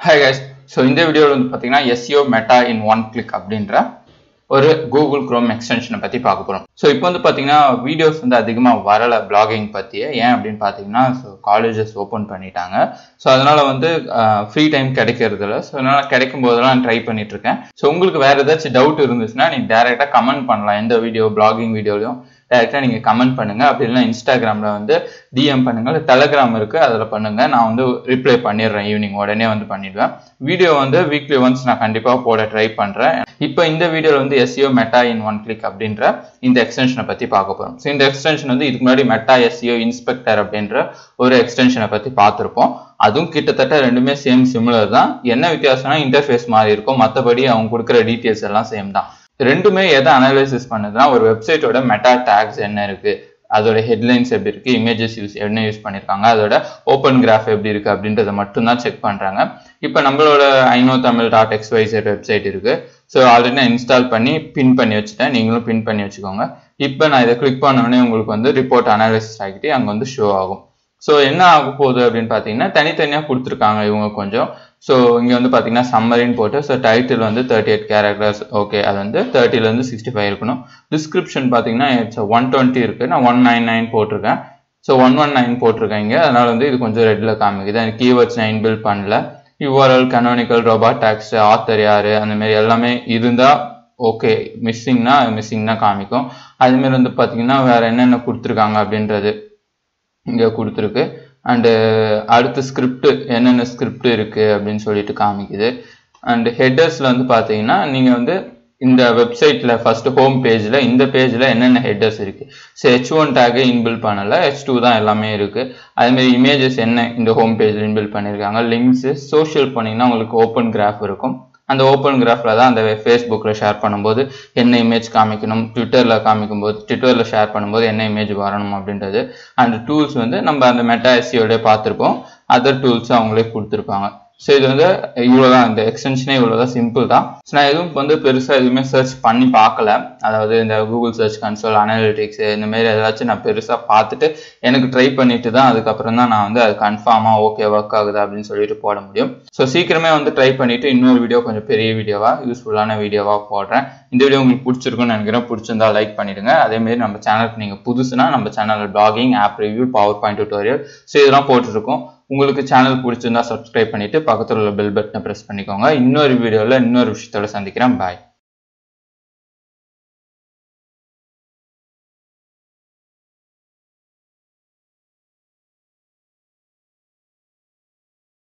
hi guys so இந்த வீடியோவில் வந்து பார்த்தீங்கன்னா SEO meta in one click அப்படின்ற ஒரு கூகுள் குரோம் எக்ஸ்டென்ஷனை பற்றி பார்க்க போகிறோம் ஸோ இப்போ வந்து பார்த்தீங்கன்னா வீடியோஸ் வந்து அதிகமாக வரலை பிளாகிங் பற்றியே ஏன் அப்படின்னு பார்த்தீங்கன்னா ஸோ காலேஜஸ் ஓப்பன் பண்ணிட்டாங்க ஸோ அதனால் வந்து ஃப்ரீ டைம் கிடைக்கிறது இல்லை ஸோ அதனால் கிடைக்கும் போதெல்லாம் ட்ரை பண்ணிட்டு இருக்கேன் ஸோ உங்களுக்கு வேறு ஏதாச்சும் டவுட் இருந்துச்சுன்னா நீங்கள் டேரெக்டாக கமெண்ட் பண்ணலாம் எந்த வீடியோ பிளாகிங் வீடியோலையும் டேரெக்டாக நீங்கள் கமெண்ட் பண்ணுங்கள் அப்படி இல்லைனா இன்ஸ்டாகிராமில் வந்து டிஎம் பண்ணுங்கள் டெலகிராம் இருக்குது அதில் பண்ணுங்கள் நான் வந்து ரிப்ளை பண்ணிடுறேன் ஈவினிங் உடனே வந்து பண்ணிடுவேன் வீடியோ வந்து வீக்லி ஒன்ஸ் நான் கண்டிப்பாக போட ட்ரை பண்ணுறேன் இப்போ இந்த வீடியோவில் வந்து SEO meta in one click அப்படின்ற இந்த எக்ஸ்டென்ஷனை பற்றி பார்க்க போகிறோம் ஸோ இந்த எக்ஸ்டென்ஷன் வந்து இதுக்கு முன்னாடி மெட்டா எஸ்இஓ இன்ஸ்பெக்டர் அப்படின்ற ஒரு எக்ஸ்டென்ஷனை பற்றி பார்த்துருப்போம் அதுவும் கிட்டத்தட்ட ரெண்டுமே சேம் சிமிலர் தான் என்ன வித்தியாசம்னா இன்டர்ஃபேஸ் மாதிரி இருக்கும் மற்றபடி அவங்க கொடுக்குற டீட்டெயில்ஸ் எல்லாம் சேம் தான் ரெண்டுமே எதை அனலைசிஸ் பண்ணுதுன்னா ஒரு வெப்சைட்டோட மெட்டா டேக்ஸ் என்ன இருக்கு அதோட ஹெட்லைன்ஸ் எப்படி இருக்கு இமேஜஸ் யூஸ் என்ன யூஸ் பண்ணியிருக்காங்க அதோட ஓப்பன் கிராஃப் எப்படி இருக்கு அப்படின்றத மட்டும்தான் செக் பண்றாங்க இப்போ நம்மளோட ஐநோ தமிழ் டாட் எக்ஸ்வைசர் வெப்சைட் இருக்கு ஸோ ஆல்ரெடி நான் இன்ஸ்டால் பண்ணி பின் பண்ணி வச்சுட்டேன் நீங்களும் பின் பண்ணி வச்சுக்கோங்க இப்போ நான் இதை கிளிக் பண்ணோடனே உங்களுக்கு வந்து ரிப்போர்ட் அனாலிசிஸ் ஆகிட்டு அங்கே வந்து ஷோ ஆகும் ஸோ என்ன ஆக போகுது அப்படின்னு பார்த்தீங்கன்னா தனித்தனியாக கொடுத்துருக்காங்க இவங்க கொஞ்சம் ஸோ இங்கே வந்து பார்த்தீங்கன்னா சம்மரின்னு போட்டு ஸோ டைட்டில் வந்து தேர்ட்டி எயிட் கேரக்டர்ஸ் ஓகே அது வந்து தேர்ட்டிலேருந்து சிக்ஸ்டி ஃபைவ் இருக்கணும் டிஸ்கிரிப்ஷன் பார்த்தீங்கன்னா இட்ஸ் ஒன் டுவெண்ட்டி இருக்குது நான் ஒன் நைன் நைன் போட்டிருக்கேன் ஸோ ஒன் ஒன் நைன் போட்டிருக்கேன் இங்கே அதனால் வந்து இது கொஞ்சம் ரெட்டில் காமிக்குது எனக்கு கீவேர்ட்ஸ் நான் இன்பில் பண்ணல URL canonical robot tags author யார் அந்த மாதிரி எல்லாமே இருந்தால் ஓகே மிஸ்ஸிங்னா மிஸ்ஸிங்னா காமிக்கும் அதுமாரி வந்து பார்த்தீங்கன்னா வேறு என்னென்ன கொடுத்துருக்காங்க அப்படின்றது இங்கே கொடுத்துருக்கு அண்டு அடுத்த ஸ்கிரிப்ட் என்னென்ன ஸ்கிரிப்ட் இருக்குது அப்படின்னு சொல்லிட்டு காமிக்குது அண்டு ஹெட்டர்ஸில் வந்து பார்த்தீங்கன்னா நீங்கள் வந்து இந்த வெப்சைட்டில் ஃபர்ஸ்ட் ஹோம் பேஜில் இந்த பேஜில் என்னென்ன ஹெட்டர்ஸ் இருக்குது ஸோ ஹெச் ஒன் டேக்கை இன்பில் பண்ணலை ஹெச் டூ தான் எல்லாமே இருக்குது அதேமாரி இமேஜஸ் என்ன இந்த ஹோம் பேஜில் இன்பில் பண்ணியிருக்காங்க லிங்க்ஸு சோஷியல் பண்ணிங்கன்னா உங்களுக்கு ஓப்பன் கிராஃப் இருக்கும் அந்த ஓப்பன் கிராஃபில் தான் அந்த ஃபேஸ்புக்கில் ஷேர் பண்ணும்போது என்ன இமேஜ் காமிக்கணும் ட்விட்டரில் காமிக்கும்போது ட்விட்டரில் ஷேர் பண்ணும்போது என்ன இமேஜ் வரணும் அப்படின்றது அந்த டூல்ஸ் வந்து நம்ம அந்த மெட்டா எஸ்சியோட பார்த்துருப்போம் அதர் டூல்ஸ் அவங்களே கொடுத்துருப்பாங்க ஸோ இது வந்து இவ்வளோதான் இந்த எக்ஸ்டென்ஷனே இவ்வளோதான் சிம்பிள் தான் ஸோ நான் எதுவும் வந்து பெருசாக எதுவுமே சர்ச் பண்ணி பார்க்கல அதாவது இந்த கூகுள் சர்ச் கன்சோல் அனாலிட்டிக்ஸ் இந்த மாதிரி ஏதாச்சும் நான் பெருசாக பார்த்துட்டு எனக்கு ட்ரை பண்ணிட்டு தான் அதுக்கப்புறம் தான் நான் வந்து அது கன்ஃபார்மாக ஓகே ஒர்க் ஆகுது அப்படின்னு சொல்லிட்டு போட முடியும் ஸோ சீக்கிரமே வந்து ட்ரை பண்ணிட்டு இன்னொரு வீடியோ கொஞ்சம் பெரிய வீடியோவாக யூஸ்ஃபுல்லான வீடியோவாக போடுறேன் இந்த வீடியோ உங்களுக்கு பிடிச்சிருக்குன்னு நினைக்கிறேன் பிடிச்சிருந்தா லைக் பண்ணிடுங்க அதேமாரி நம்ம சேனலுக்கு நீங்கள் புதுசுனா நம்ம சேனலில் blogging app review PowerPoint tutorial so இதெல்லாம் போட்டுருக்கோம் உங்களுக்கு சேனல் பிடிச்சிருந்தா சப்ஸ்கிரைப் பண்ணிட்டு பக்கத்தில் உள்ள பெல் பட்டனை ப்ரெஸ் பண்ணிக்கோங்க இன்னொரு வீடியோவில் இன்னொரு விஷயத்தோட சந்திக்கிறேன் பாய்